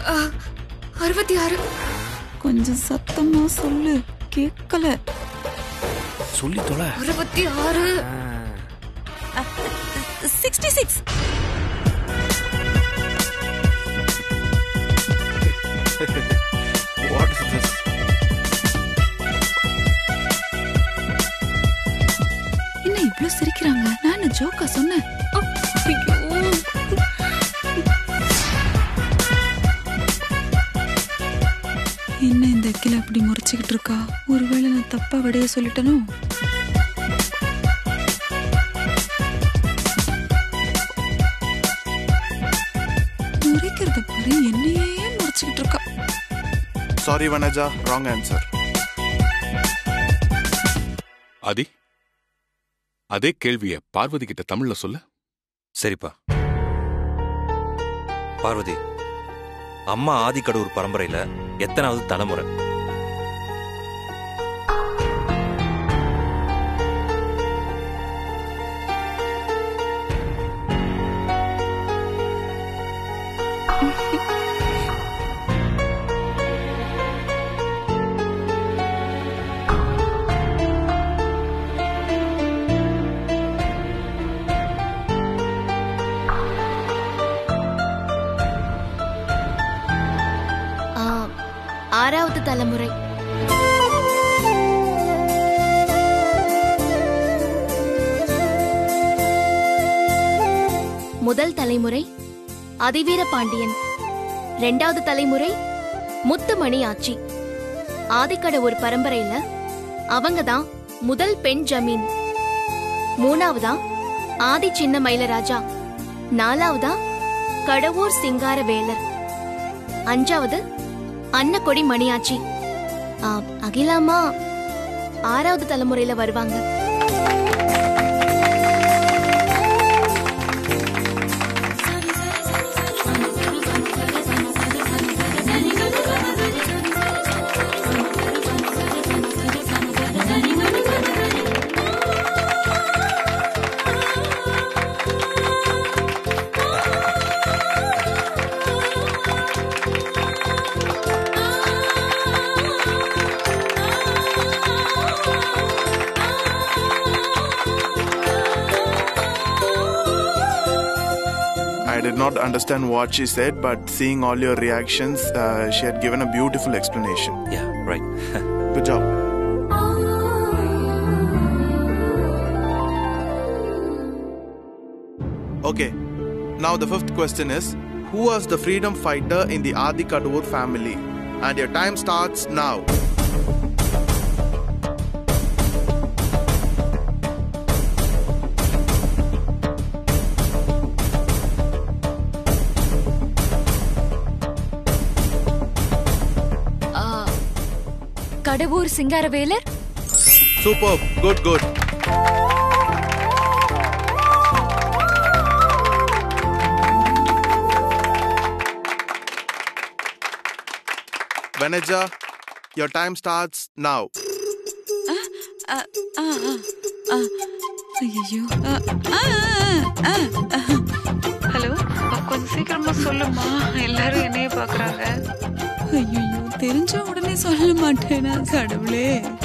ஆ, அறுபத்தி ஆறு கொஞ்சம் சத்தமா சொல்லு கேட்கல சொல்லி தொலை அறுபத்தி ஆறு sixty six what is this என்ன இவ்ளோ சிரிக்கிறாங்க நான் என்ன ஜோக்கா சொன்னேன் ஐயோ என்ன இந்த அக்கில அப்படி முறைச்சுக்கிட்டு இருக்கா ஒருவேளை நான் தப்பா விடைய சொல்லிட்டனோ முறைக்கிறத பாரு என்னையே முறைச்சுக்கிட்டு இருக்கா sorry Vanaja wrong answer Aadhi அதே கேள்விய பார்வதி கிட்ட தமிழ்ல சொல்லு சரிப்பா பார்வதி அம்மா ஆதிக்கடூர் பரம்பரையில எத்தனாவது தலைமுறை ஆ, ஆறாவது தலைமுறை முதல் தலைமுறை அதிவீர பாண்டியன் ரெண்டாவது தலைமுறை முத்துமணி ஆச்சி ஆதிக்கட ஒரு பரம்பரையில அவங்க தான் முதல் பெண் ஜமீன் மூணாவதா ஆதி சின்ன மயிலராஜா நாலாவதா கடவூர் சிங்கார வேலர் அஞ்சாவது அன்னக்கொடி மணியாச்சி ஆ, அகிலாமா ஆறாவது தலைமுறையில வருவாங்க I did not understand what she said, but seeing all your reactions, uh, she had given a beautiful explanation. Yeah right Good job. Okay, now the fifth question is Who was the freedom fighter in the Adi Kadur family? And your time starts now. ஆ, கடவுர் Singaravelar Superb, good, good. Vaneja, your time starts now. ஐயோ hello கொஞ்சம் சீக்கிரமா சொல்லுமா எல்லாரும் என்னைய பாக்குறாங்க ஐயோ தெரிஞ்ச உடனே சொல்ல மாட்டேனா கடவுளே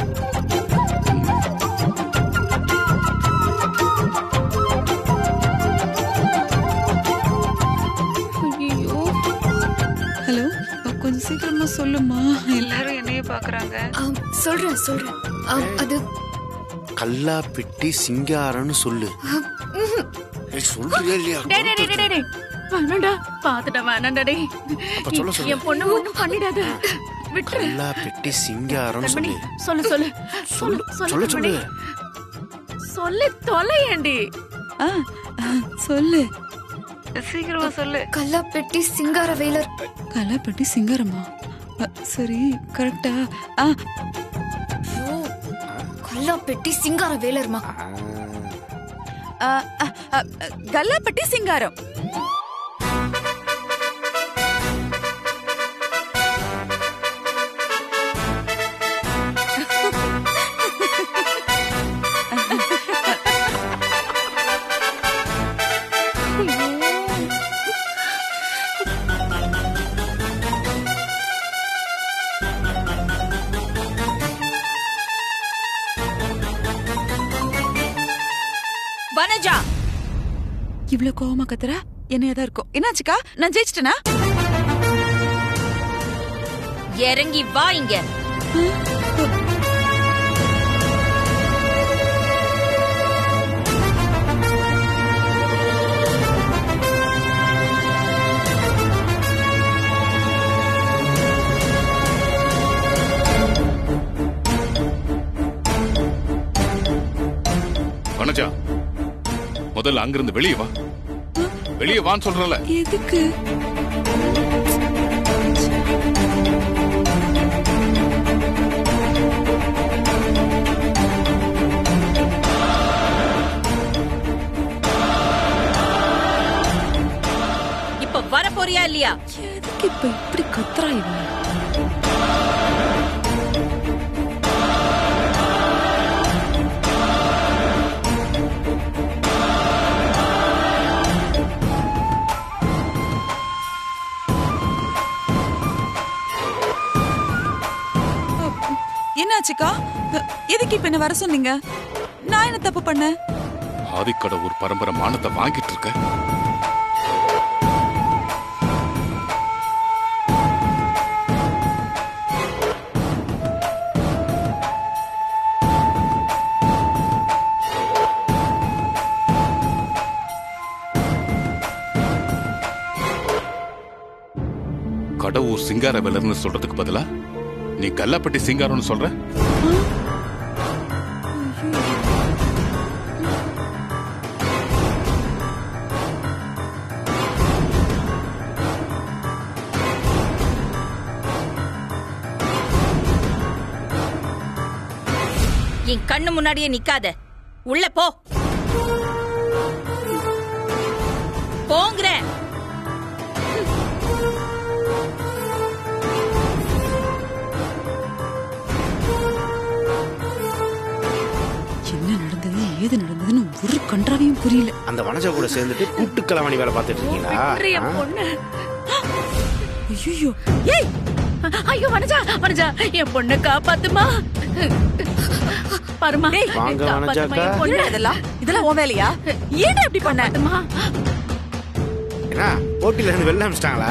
ஐயோ ஹலோ கொஞ்சம் சீக்கிரமா சொல்லுமா எல்லாரும் என்னைய பாக்குறாங்க ஆ, சொல்றேன் சொல்றேன் ஆ, அது கல்லா பெட்டி சிங்காரன்னு சொல்லு ஏய், சொல்றியா இல்லையா டேய் டேய் டேய், டேய் டேய் வேணாம்டா பாத்துட்டா வேணாம்டா டேய் அப்ப சொல்ல சொல்லு. என் பொண்ணு ஒண்ணும் பண்ணிடாத விட்டுரு கல்லா பெட்டி சிங்காரன்னு கண்மணி சொல்லு சொல்லு சொல்லு சொல்லு சொல்லு சொல்லு கண்மணி. சொல்லு தொலையேண்டி ஆ ஆ, சொல்லு சீக்கிரமா சொல்லு கல்லாப்பெட்டி சிங்காரவேலர் கலாப்பட்டி சிங்கரமா அ, சரி கரெக்டா ஆ ஐயோ, கல்லாப்பெட்டி சிங்காரவேலர்மா ஆ, ஆ, ஆ, கல்லாப்பட்டி சிங்காரம் வனஜா இவ்வளவு கோவமா கத்துற என்னையா தான் இருக்கும் என்னாச்சுக்கா நான் ஜெயிச்சிட்டேனா இறங்கி வா இங்க வனஜா முதல்ல அங்கிருந்து வெளியே வா வெளியே வான்னு சொல்றல எதுக்கு இப்ப வர போறியா இல்லையா எதுக்கு இப்ப இப்படி கத்துறா இவன் என்னாச்சுக்கா எதுக்கு இப்ப என்ன வர சொன்னீங்க நான் என்ன தப்பு பண்ணேன் ஆதிக்கடை ஒரு பரம்பரை மானத்தை வாங்கிட்டு இருக்க கடவுர் சிங்கார வெலர்னு சொல்றதுக்கு பதிலா நீ கல்லாப்பட்டி சிங்காரம்னு சொல்ற என் கண்ணு முன்னாடியே நிக்காத உள்ள போ போங்கிறேன் என்ன நடந்தது ஏது நடந்ததுன்னு ஒரு கன்றாவையும் புரியல அந்த வனஜா கூட சேர்ந்துட்டு கூட்டு கலவாணி வேலை பார்த்துட்டு இருக்கீங்களா என் ஆ? பொண்ணு ஐயோ ஏய் ஐயோ வனஜா வனஜா என் பொண்ணை காப்பாத்துமா பருமா வாங்க வனஜாக்கா என்ன இதெல்லாம் இதெல்லாம் உன் வேலையா ஏன் இப்படி பண்ண என்ன போட்டியில இருந்து வெளில அமிச்சிட்டாங்களா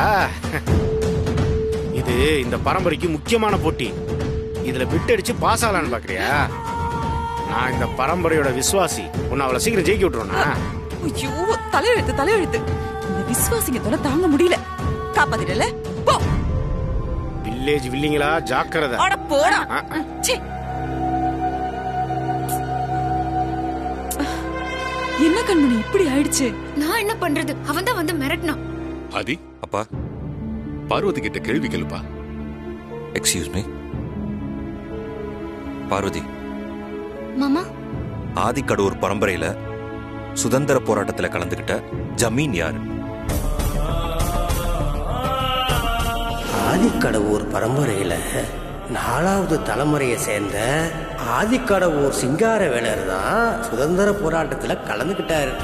இது இந்த பரம்பரைக்கு முக்கியமான போட்டி இதுல பிட் அடிச்சு பாஸ் ஆகலான்னு பாக்குறியா நான் இந்த பரம்பரையோட விசுவாசி உன்னை அவளை சீக்கிரம் ஜெயிக்க விட்டுருவா ஐயோ தலையெழுத்து தலையெழுத்து இந்த விசுவாசிங்கத்தோட தாங்க முடியல காப்பாத்திடல போ வில்லேஜ் வில்லிங்களா ஜாக்கிரதை அட போடா ஆ, ஆ. ச்சீ. என்ன கண்மணி இப்படி ஆயிடுச்சு நான் என்ன பண்றது அவன் தான் வந்து மிரட்டினான் ஆதி அப்பா பார்வதி கிட்ட கேள்வி கேளுப்பா எக்ஸ்கியூஸ் மீ பார்வதி மாமா ஆதிக்கடூர் பரம்பரையில சுதந்திர போராட்டத்துல கலந்துகிட்ட ஜமீன் யாரு ஆதிக்கடவுர் பரம்பரையில நாலாவது தலைமுறையை சேர்ந்த ஆதிக்கடவுர் சிங்காரவேலர் தான் சுதந்திர போராட்டத்துல கலந்துக்கிட்டாரு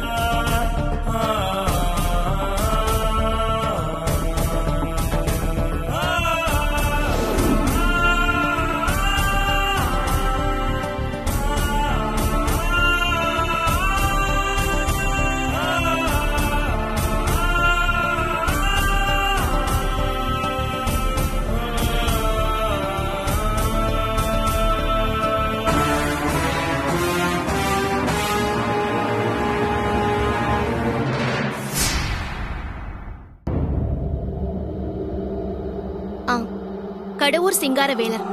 ஆ கடவுர் சிங்காரவேலர்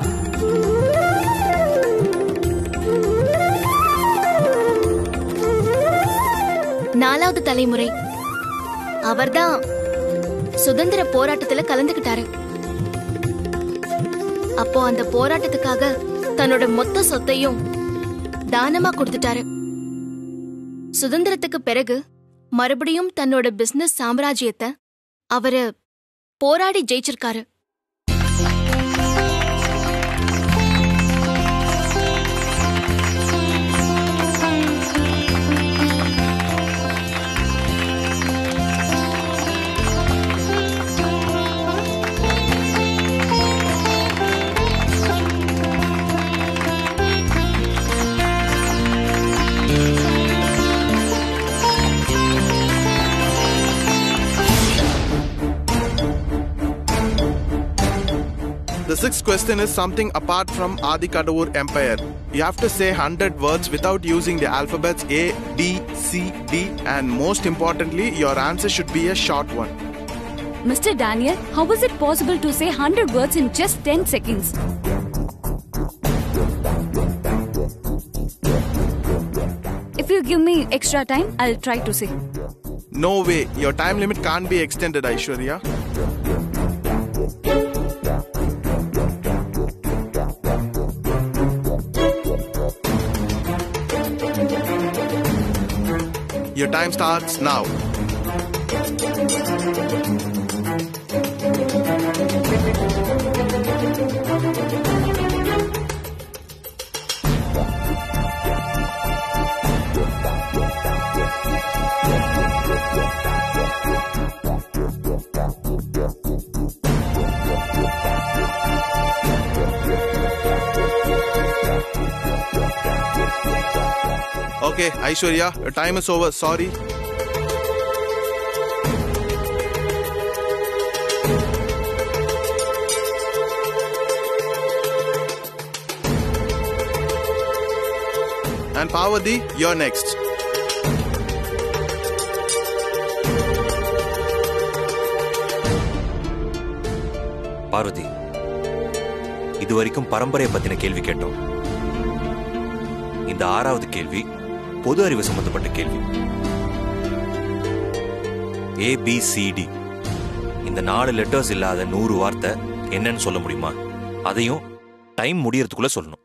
நாலாவது தலைமுறை அவர்தான் சுதந்திர போராட்டத்துல கலந்துக்கிட்டாரு அப்போ அந்த போராட்டத்துக்காக தன்னோட மொத்த சொத்தையும் தானமா கொடுத்துட்டாரு சுதந்திரத்துக்கு பிறகு மறுபடியும் தன்னோட பிசினஸ் சாம்ராஜ்யத்தை அவரு போராடி ஜெயிச்சிருக்காரு the sixth question is something apart from Adi Kadavur Empire. You have to say 100 words without using the alphabets A, B, C, D, and most importantly, your answer should be a short one. Mr. Daniel, how is it possible to say 100 words in just 10 seconds? If you give me extra time, I'll try to say. No way, your time limit can't be extended, Aishwarya. Your time starts now. Okay, Aishwarya, your time is over. Sorry. And Pavadi, you're next. Parvati இது வரைக்கும் பரம்பரையை பத்தின கேள்வி கேட்டோம் இந்த ஆறாவது கேள்வி பொது அறிவு சம்பந்தப்பட்ட கேள்வி ஏபிசிடி இந்த நாலு லெட்டர்ஸ் இல்லாத நூறு வார்த்தை என்னன்னு சொல்ல முடியுமா அதையும் டைம் முடியறதுக்குள்ள சொல்லணும்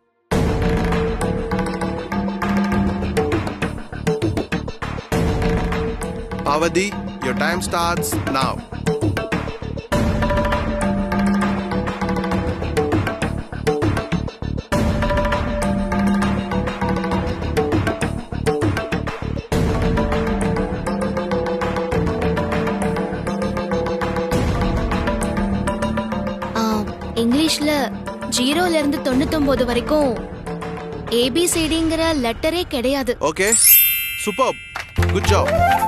Pavadi, your time starts now. ஆ, இங்கிலீஷ்ல ஜீரோல இருந்து தொண்ணூத்தொன்பது வரைக்கும் ஏபிசிடிங்கிற லெட்டரே கிடையாது Okay, superb. Good job.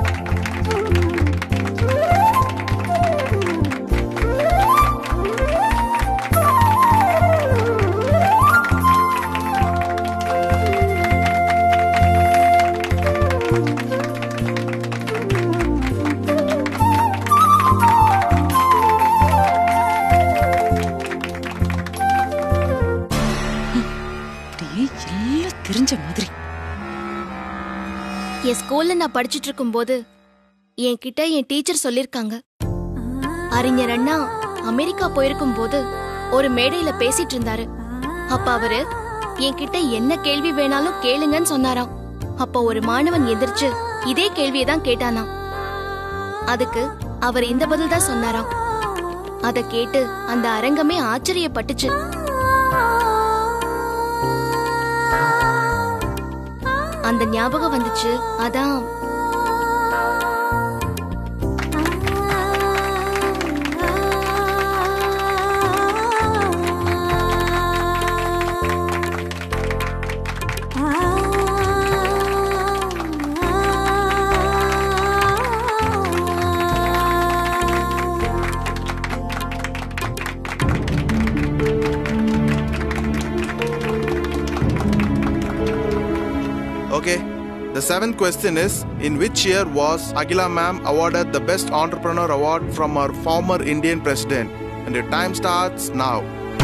அப்படியே எல்லாம் தெரிஞ்ச மாதிரி என் ஸ்கூல்ல நான் படிச்சிட்டு இருக்கும்போது என்கிட்ட என் டீச்சர் சொல்லிருக்காங்க அறிஞர் அண்ணா அமெரிக்கா போயிருக்கும் போது ஒரு மேடையில பேசிட்டு இருந்தாரு அப்ப அவரு என்கிட்ட என்ன கேள்வி வேணாலும் கேளுங்கன்னு சொன்னாராம் அப்ப ஒரு மாணவன் எந்திரிச்சு இதே கேள்வியை தான் கேட்டானாம் அதுக்கு அவர் இந்த பதில் தான் சொன்னாராம் அத கேட்டு அந்த அரங்கமே ஆச்சரியப்பட்டுச்சு அந்த ஞாபகம் வந்துச்சு அதான் Okay. The seventh question is In which year was Agila ma'am awarded the Best Entrepreneur Award from our former Indian president? And your time starts now.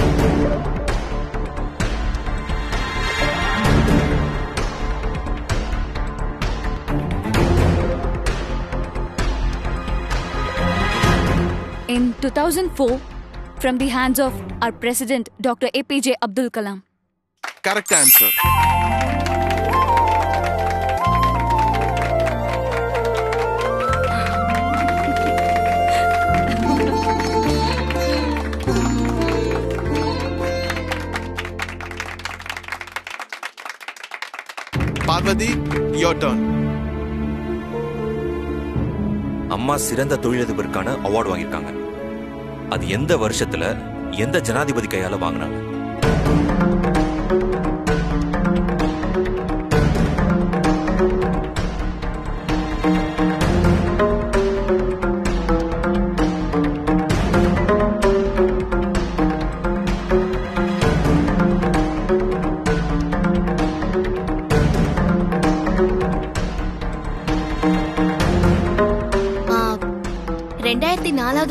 In 2004, from the hands of our president, Dr. APJ Abdul Kalam. Correct answer. Parvati, your turn. அம்மா சிறந்த தொழிலதிபருக்கான award வாங்கியிருக்காங்க அது எந்த வருஷத்துல எந்த ஜனாதிபதி கையால வாங்கினாங்க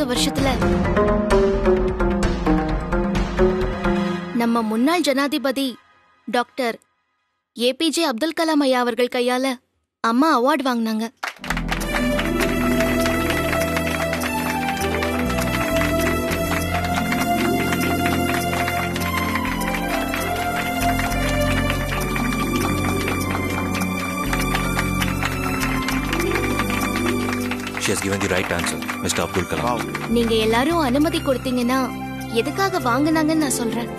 வருஷத்துல நம்ம முன்னாள் ஜனாதிபதி டாக்டர் ஏபிஜே அப்துல் கலாம் ஐயா அவர்கள் கையால அம்மா அவார்ட் வாங்கினாங்க She has given the right answer, Mr. Abdul Kalam. நீங்க எல்லாரும் அனுமதி கொடுத்தீங்கன்னா எதுக்காக வாங்குனாங்கன்னு நான் சொல்றேன்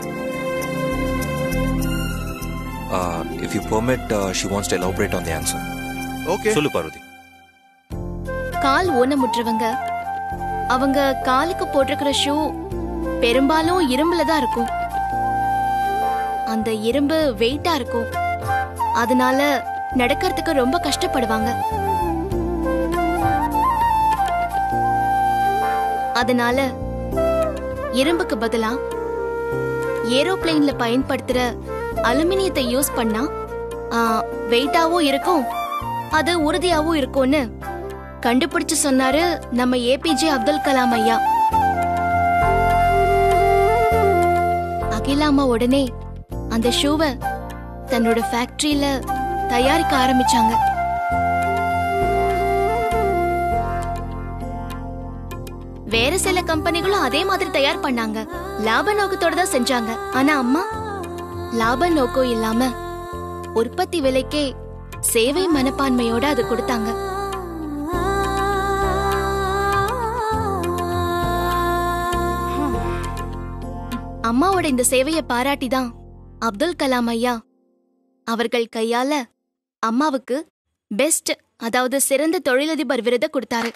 Uh, if you permit, uh, she wants to elaborate on the answer. Okay. சொல்லு பார்வதி கால் ஊனமுற்றவங்க அவங்க காலுக்கு போட்டிருக்கிற ஷூ பெரும்பாலும் இரும்புல தான் இருக்கும் அந்த இரும்பு வெயிட்டா இருக்கும் அதனால நடக்கிறதுக்கு ரொம்ப கஷ்டப்படுவாங்க அதனால இரும்புக்கு பதிலா ஏரோப்ளேன்ல பயன்படுத்துற அலுமினியத்தை யூஸ் பண்ணா வெயிட்டாவும் இருக்கும் அது உறுதியாவும் இருக்கும்னு கண்டுபிடிச்சு சொன்னாரு நம்ம ஏபிஜே அப்துல் கலாம் ஐயா அகிலாமா உடனே அந்த ஷூவை தன்னோட ஃபேக்டரியில தயாரிக்க ஆரம்பிச்சாங்க வேற சில கம்பெனிகளும் அதே மாதிரி தயார் பண்ணாங்க லாப நோக்கத்தோட தான் செஞ்சாங்க ஆனா அம்மா லாப நோக்கம் இல்லாம உற்பத்தி விலைக்கே சேவை மனப்பான்மையோட அது கொடுத்தாங்க அம்மாவோட இந்த சேவையை பாராட்டி தான் அப்துல் கலாம் ஐயா அவர்கள் கையால அம்மாவுக்கு பெஸ்ட் அதாவது சிறந்த தொழிலதிபர் விருதை கொடுத்தாரு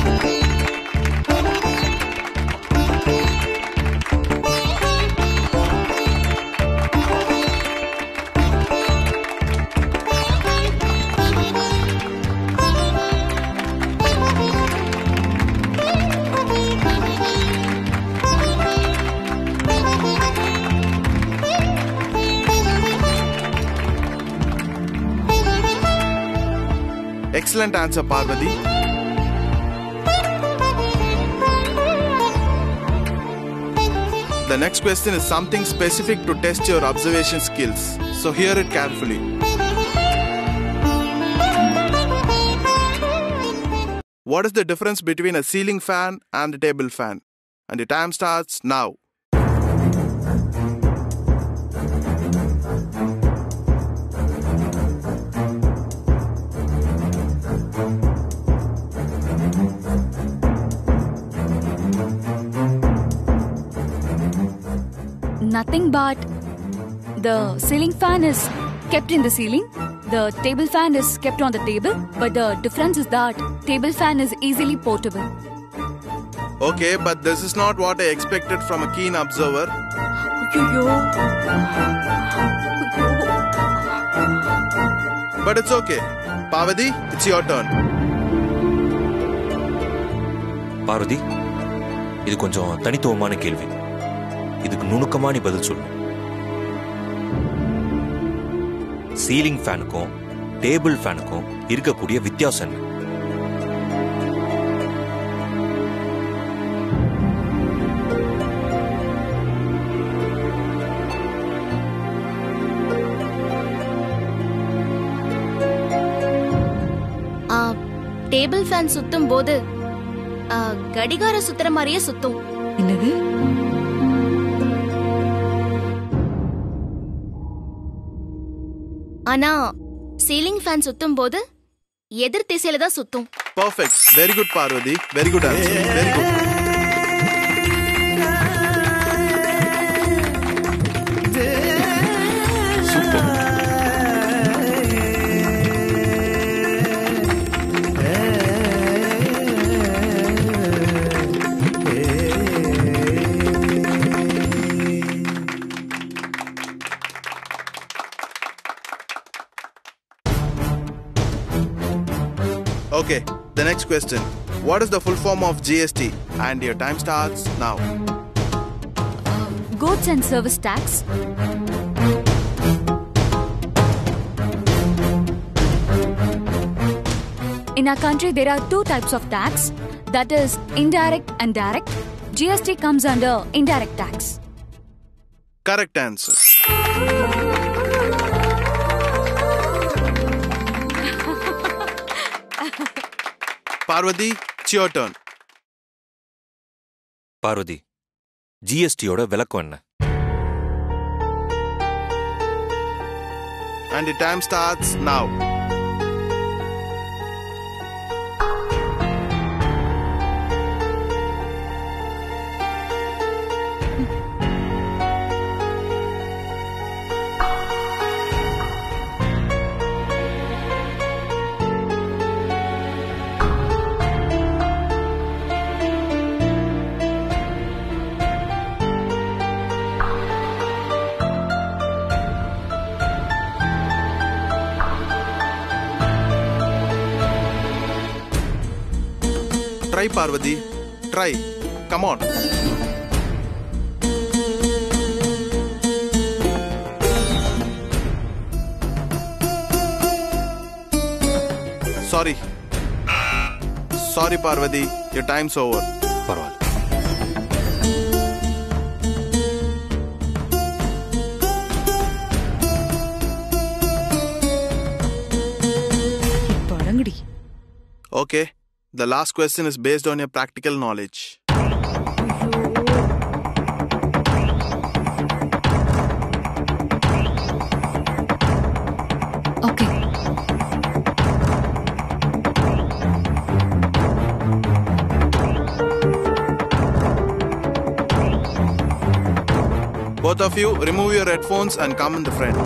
Excellent answer, Parvati. The next question is something specific to test your observation skills. So hear it carefully. What is the difference between a ceiling fan and a table fan? And the time starts now. Nothing but the ceiling fan is kept in the ceiling, the table fan is kept on the table, but the difference is that table fan is easily portable. Okay, but this is not what I expected from a keen observer. But it's okay. Parvati, it's your turn. Parvati இது கொஞ்சம் தனித்துவமான கேள்வி இதுக்கு நுணுக்கமா நீ பதில் சொல்லு ceiling ஃபேனுக்கும் table ஃபேனுக்கும் இருக்கக்கூடிய வித்தியாசம் என்ன ஆ, டேபிள் ஃபேன் சுத்தும் போது ஆ, கடிகார சுத்துற மாதிரியே சுத்தும் என்னது ஆனா சீலிங் ஃபேன் சுத்தும் போது எதிர் திசையில தான் சுத்தும் Perfect. Very good, Parvati. Very good answer. Very good. Okay, the next question. What is the full form of GST? And your time starts now. Goods and service tax, In our country, there are two types of tax That is indirect and direct. GST comes under indirect tax. Correct answer. Parvati, it's your turn. Parvati ஜிஎஸ்டியோட விளக்கம் என்ன And the time starts now. Try, Parvati. Try. Come on. Sorry. Sorry, Parvati. Your time's over. பரவாயில்ல தொடங்குடி Okay. The last question is based on your practical knowledge. Okay. Both of you, remove your headphones and come in the front.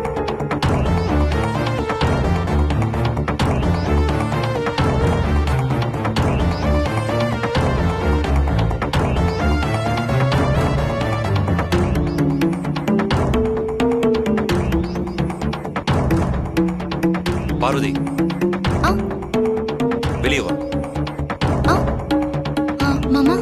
Parvati ஆ வெளியே வா ஆ ஆ மாமா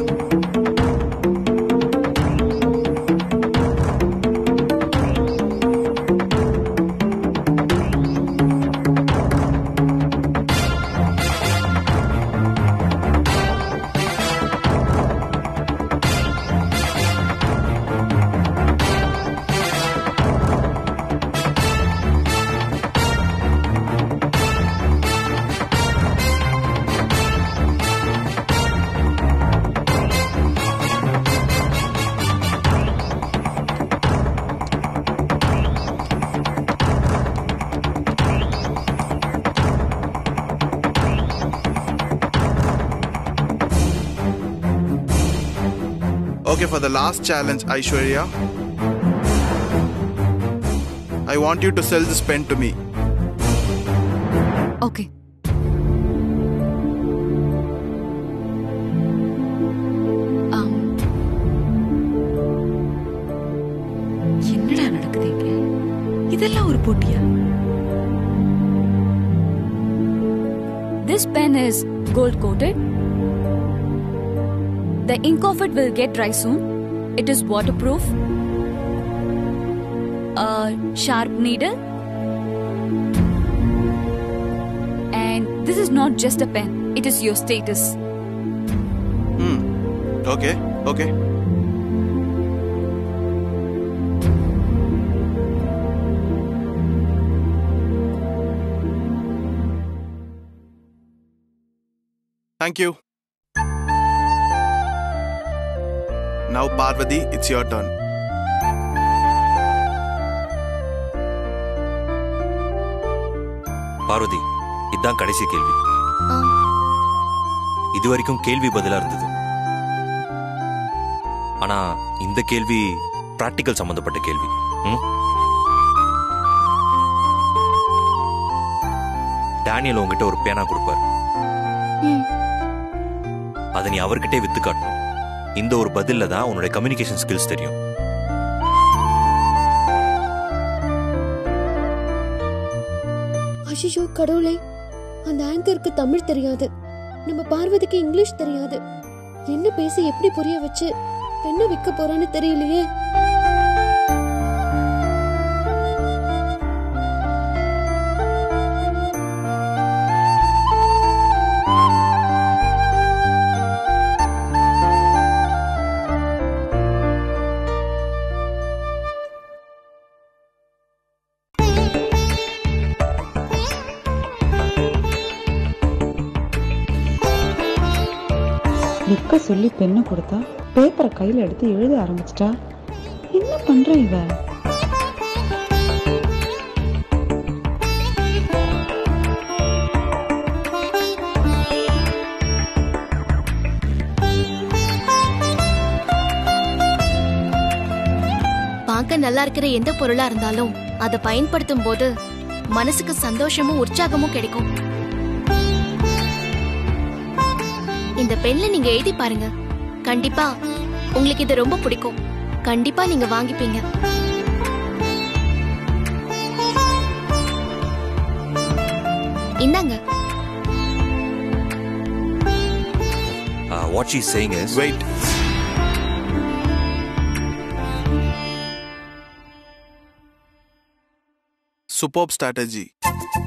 Okay, for the last challenge, Aishwarya. I want you to sell this pen to me. Okay. Um, என்னடா நடக்குது இங்க இதெல்லாம் ஒரு போட்டியா this pen is gold coated. The ink of it will get dry soon. It is waterproof. A sharp needle. And this is not just a pen, it is your status. Hmm. Okay, okay. Thank you. Now, Parvati, it's your turn. Parvati இதுதான் கடைசி கேள்வி ஆ இது வரைக்கும் கேள்வி பதிலா இருந்தது ஆனா இந்த கேள்வி பிராக்டிக்கல் சம்பந்தப்பட்ட கேள்வி ம்? டேனியல் உங்ககிட்ட ஒரு பேனா கொடுப்பார் ம் அதை நீ அவர்கிட்டே வித்து காட்டணும் இந்த ஒரு பதில்ல தான் உன்னோட கம்யூனிகேஷன் ஸ்கில்ஸ் தெரியும் அஷிஷோ கடவுளே அந்த ஆங்கருக்கு தமிழ் தெரியாது நம்ம பார்வதிக்கு இங்கிலீஷ் தெரியாது என்ன பேசி எப்படி புரிய வச்சு என்ன விற்க போறான்னு தெரியலையே படிக்க சொல்லி பெண்ணை கொடுத்தா பேப்பரை கையில எடுத்து எழுத ஆரம்பிச்சிட்டா என்ன பண்ற இவ பார்க்க நல்லா இருக்கிற எந்த பொருளா இருந்தாலும் அதை பயன்படுத்தும் போது மனசுக்கு சந்தோஷமும் உற்சாகமும் கிடைக்கும் இந்த பென்ல நீங்க எழுதி பாருங்க கண்டிப்பா உங்களுக்கு இது ரொம்ப பிடிக்கும் கண்டிப்பா நீங்க வாங்கிப்பீங்க இந்தாங்க what she saying is wait superb strategy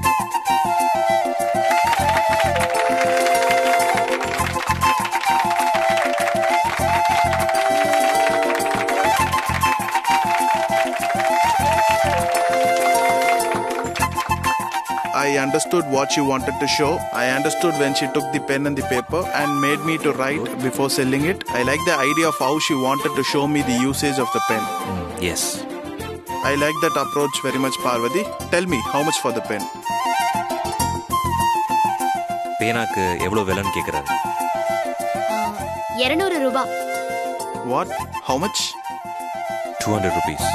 I understood what she wanted to show. I understood when she took the pen and the paper and made me to write before selling it. I like the idea of how she wanted to show me the usage of the pen. Yes I like that approach very much, Parvati. Tell me, how much for the pen? பேனாக்கு எவ்வளோ விலைன்னு கேட்குறாரு இருநூறு ரூபாய் What? How much? Two hundred rupees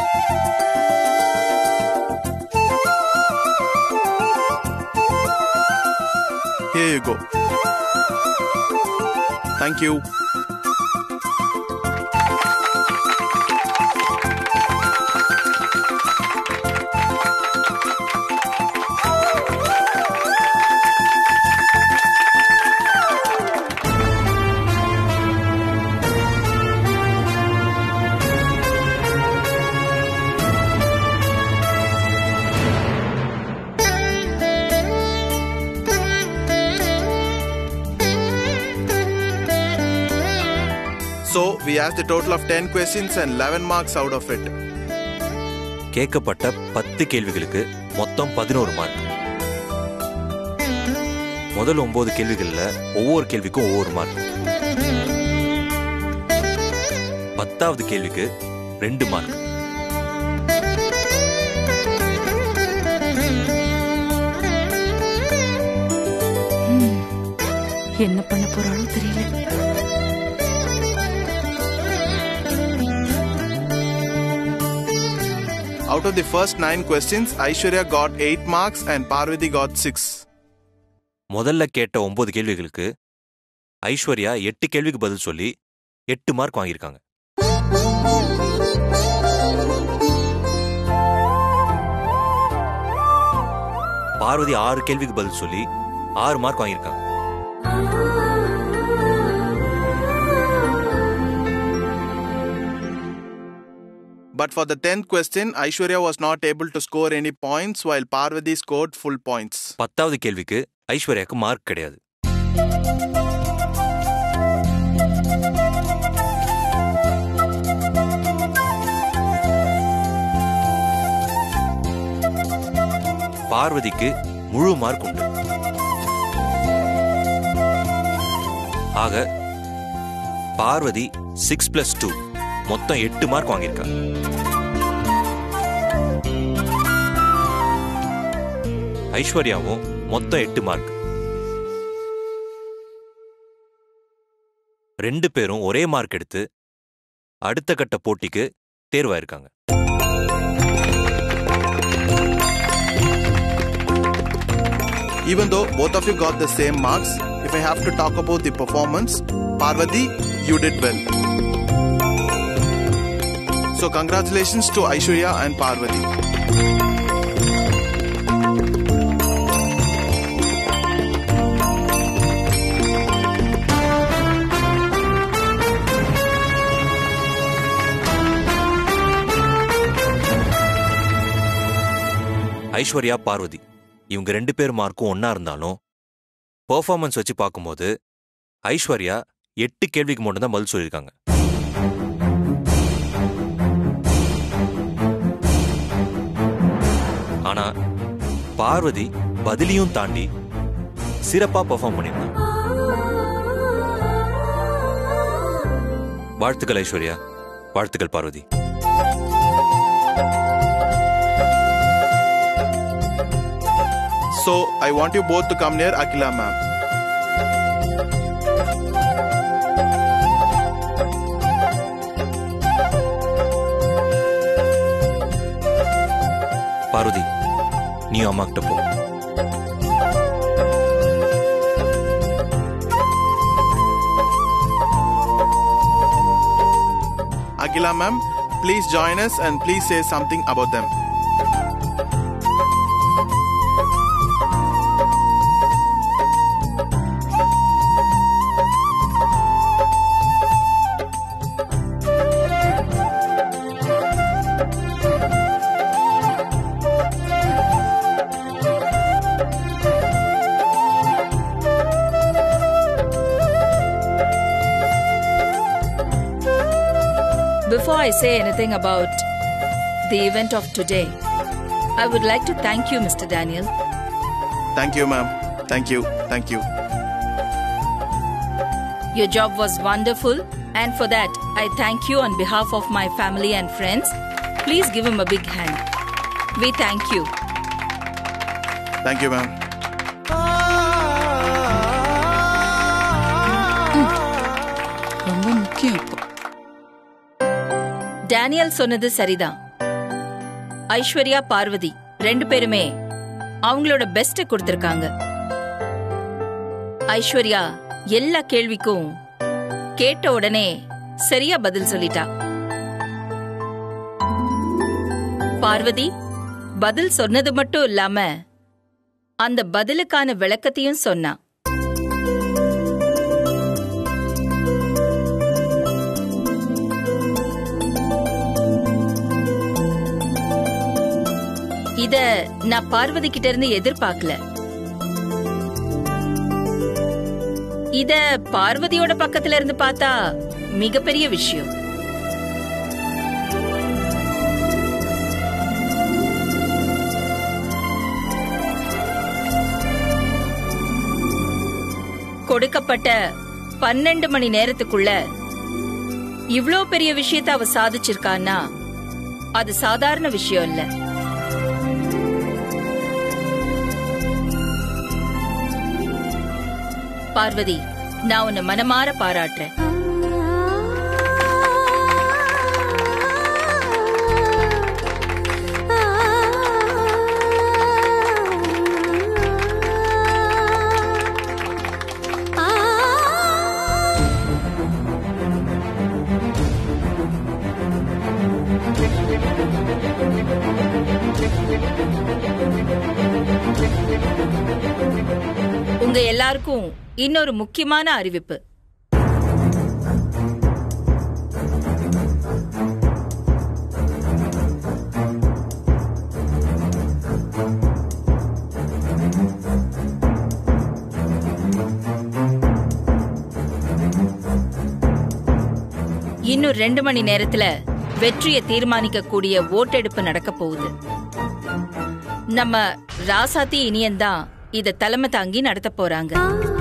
Here you go. Thank you. So we asked a total of 10 questions and 11 marks out of it. கேட்கப்பட்ட பத்து கேள்விகளுக்கு மொத்தம் பதினோரு மார்க் முதல் ஒன்பது கேள்விகள்ல ஒவ்வொரு கேள்விக்கும் ஒவ்வொரு மார்க் பத்தாவது கேள்விக்கு ரெண்டு மார்க் என்ன பண்ண போறாளோ தெரியல Out of the first 9 questions, Aishwarya got 8 marks and Parvati got 6. முதல்ல கேட்ட ஒன்பது கேள்விகளுக்கு ஐஸ்வர்யா எட்டு கேள்விக்கு பதில் சொல்லி எட்டு மார்க் வாங்கியிருக்காங்க பார்வதி ஆறு கேள்விக்கு பதில் சொல்லி ஆறு மார்க் வாங்கியிருக்காங்க But for the 10th question, Aishwarya was not able to score any points while Parvati scored full points. பத்தாவது கேள்விக்கு ஐஸ்வர்யாக்கு மார்க் கிடையாது பார்வதிக்கு முழு மார்க் உண்டு ஆக பார்வதி சிக்ஸ் பிளஸ் டூ மொத்தம் எட்டு மார்க் வாங்கியிருக்காங்க ஐஸ்வர்யாவும் மொத்தம் எட்டு மார்க் ரெண்டு பேரும் ஒரே மார்க் எடுத்து அடுத்த கட்ட போட்டிக்கு தேர்வாயிருக்காங்க Even though both of you got the same marks, if I have to talk about the performance, Parvati, you did well. So, congratulations to Aishwarya and Parvati. Aishwarya Parvati இவங்க ரெண்டு பேர் மார்க்கும் ஒண்ணா இருந்தாலும் பெர்ஃபார்மன்ஸ் வச்சு பார்க்கும்போது ஐஸ்வர்யா எட்டு கேள்விக்கு மட்டும் தான் பதில் சொல்லியிருக்காங்க ஆனா பார்வதி பதிலையும் தாண்டி சிறப்பா பெர்ஃபார்ம் பண்ணியிருந்தாங்க வாழ்த்துக்கள் ஐஸ்வர்யா வாழ்த்துக்கள் Parvati So I want you both to come near Akila ma'am. Parvati நீ அம்மா கிட்ட போ Akila ma'am, please join us and please say something about them. Before I say anything about the event of today, I would like to thank you, Mr. Daniel. Thank you, ma'am. Thank you. Thank you. Your job was wonderful, and for that, I thank you on behalf of my family and friends. Please give him a big hand. We thank you. Thank you, ma'am. ரொம்ப முக்கியம் இப்போ Daniel சொன்னது சரிதான் ஐஸ்வர்யா பார்வதி ரெண்டு பேருமே அவங்களோட பெஸ்ட கொடுத்திருக்காங்க ஐஸ்வர்யா எல்லா கேள்விக்கும் கேட்ட உடனே சரியா பதில் சொல்லிட்டா பார்வதி பதில் சொன்னது மட்டும் இல்லாம அந்த பதிலுக்கான விளக்கத்தையும் சொன்னா இத நான் பார்வதி கிட்ட இருந்து எதிர்பார்க்கல இத பார்வதியோட பக்கத்துல இருந்து பார்த்தா மிகப்பெரிய விஷயம் கொடுக்கப்பட்ட பன்னெண்டு மணி நேரத்துக்குள்ள இவ்ளோ பெரிய விஷயத்த அவ சாதிச்சிருக்கான்னா அது சாதாரண விஷயம் இல்ல பார்வதி நான் உன்னை மனமாற பாராட்டுறேன் உங்க எல்லாருக்கும் இன்னொரு முக்கியமான அறிவிப்பு இன்னும் ரெண்டு மணி நேரத்துல வெற்றியை தீர்மானிக்க கூடிய ஓட்டெடுப்பு நடக்க போகுது நம்ம ராசாத்தி இனியன் தான் இத தலைமை தாங்கி நடத்த போறாங்க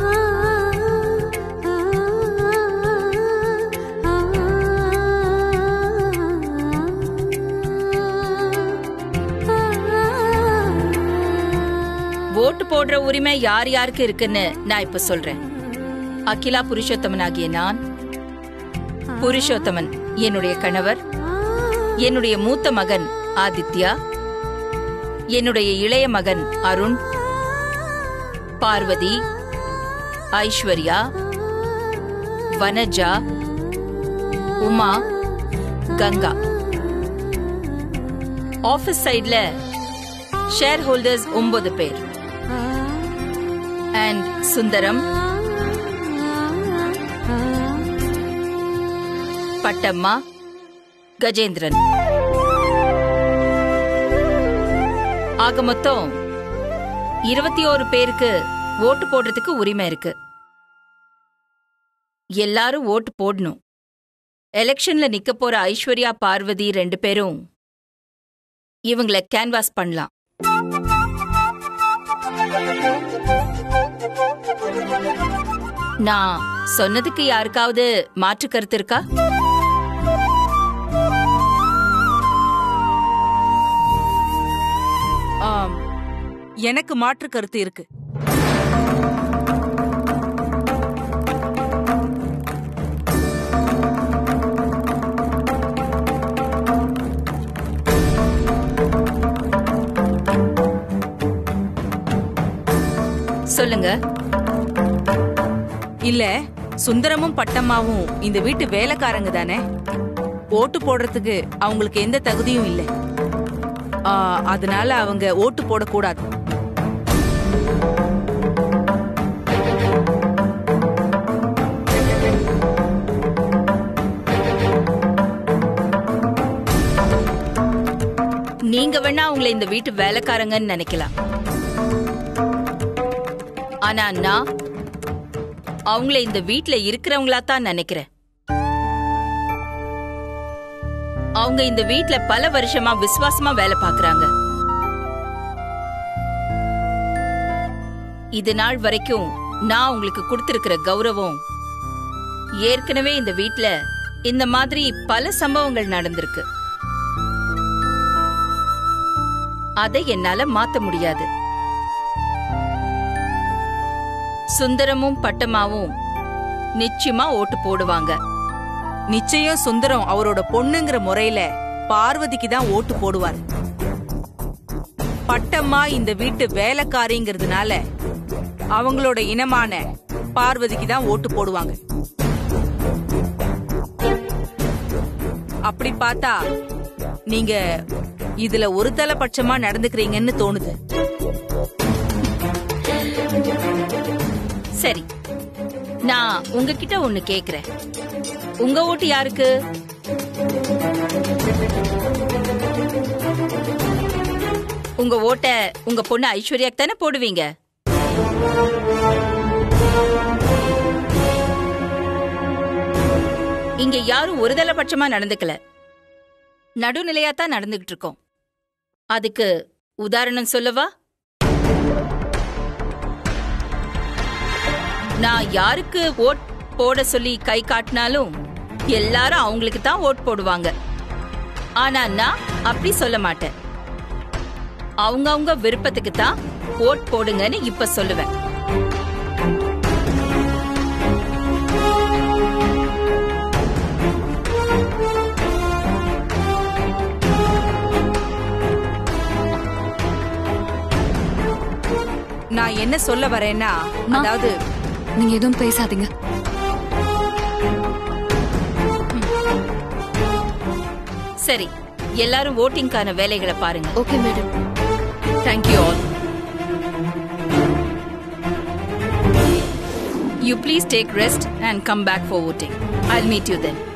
ஓட்டு போடுற உரிமை யார் யாருக்கு இருக்குன்னு நான் இப்ப சொல்றேன் அகிலா புருஷோத்தமனாகிய நான் புருஷோத்தமன் என்னுடைய கணவர் என்னுடைய மூத்த மகன் ஆதித்யா என்னுடைய இளைய மகன் அருண் பார்வதி ஐஸ்வர்யா வனஜா உமா கங்கா ஆபீஸ் சைட்ல ஷேர் ஹோல்டர்ஸ் ஒன்பது பேர் அண்ட் சுந்தரம் பட்டம்மா கஜேந்திரன் ஆக மொத்தம் இருபத்தி ஓரு பேருக்கு ஓட்டு போடுறதுக்கு உரிமை இருக்கு எல்லாரும் ஓட்டு போடணும் எலெக்ஷன்ல நிக்க போற ஐஸ்வர்யா பார்வதி ரெண்டு பேரும் இவங்கள கேன்வாஸ் பண்ணலாம் நான் சொன்னதுக்கு யாருக்காவது மாற்று கருத்து இருக்கா எனக்கு மாற்று கருத்து இருக்கு சொல்லுங்க இல்ல சுந்தரமும் பட்டம்மாவும் இந்த வீட்டு வேலைக்காரங்க தானே ஓட்டு போடுறதுக்கு அவங்களுக்கு எந்த தகுதியும் இல்லை ஆ, அதனால அவங்க ஓட்டு போடக்கூடாது நீங்க வேணா அவங்கள இந்த வீட்டு வேலைக்காரங்கன்னு நினைக்கலாம் ஆனா நான் அவங்கள இந்த வீட்ல இருக்கிறவங்களா தான் நினைக்கிறேன் அவங்க இந்த வீட்ல பல வருஷமா விசுவாசமா வேலை பார்க்கறாங்க இது நாள் வரைக்கும் நான் உங்களுக்கு கொடுத்திருக்கிற கௌரவம் ஏற்கனவே இந்த வீட்ல இந்த மாதிரி பல சம்பவங்கள் நடந்திருக்கு அதை என்னால மாத்த முடியாது சுந்தரமும் பட்டமாவும் நிச்சயமா ஓட்டு போடுவாங்க நிச்சயம் சுந்தரம் அவரோட பொண்ணுங்கிற முறையில பார்வதிக்கு தான் ஓட்டு போடுவார் பட்டம்மா இந்த வீட்டு வேலைக்காரிங்கிறதுனால அவங்களோட இனமான பார்வதிக்கு தான் ஓட்டு போடுவாங்க அப்படி பார்த்தா நீங்க இதுல ஒரு தலைபட்சமா நடந்துக்கிறீங்கன்னு தோணுது சரி நான் உங்ககிட்ட ஒண்ணு கேக்குறேன் உங்க ஓட்டு யாருக்கு உங்க ஓட்ட உங்க பொண்ணு ஐஸ்வர்யாக்கு தானே போடுவீங்க இங்க யாரும் ஒருதலை பட்சமா நடந்துக்கல நடுநிலையா தான் நடந்துகிட்டு இருக்கோம் அதுக்கு உதாரணம் சொல்லவா நான் யாருக்கு ஓட் போட சொல்லி கை காட்டினாலும் எல்லாரும் அவங்களுக்கு தான் ஓட் போடுவாங்க ஆனா நான் அப்படி சொல்ல மாட்டேன் அவங்கவங்க விருப்பத்துக்கு தான் ஓட் போடுங்கன்னு இப்ப சொல்லுவேன் நான் என்ன சொல்ல வரேன்னா அதாவது நீங்க எதுவும் பேசாதீங்க சரி எல்லாரும் ஓட்டிங்கான வேலைகளை பாருங்க okay madam thank you all you please take rest and come back for voting I meet you then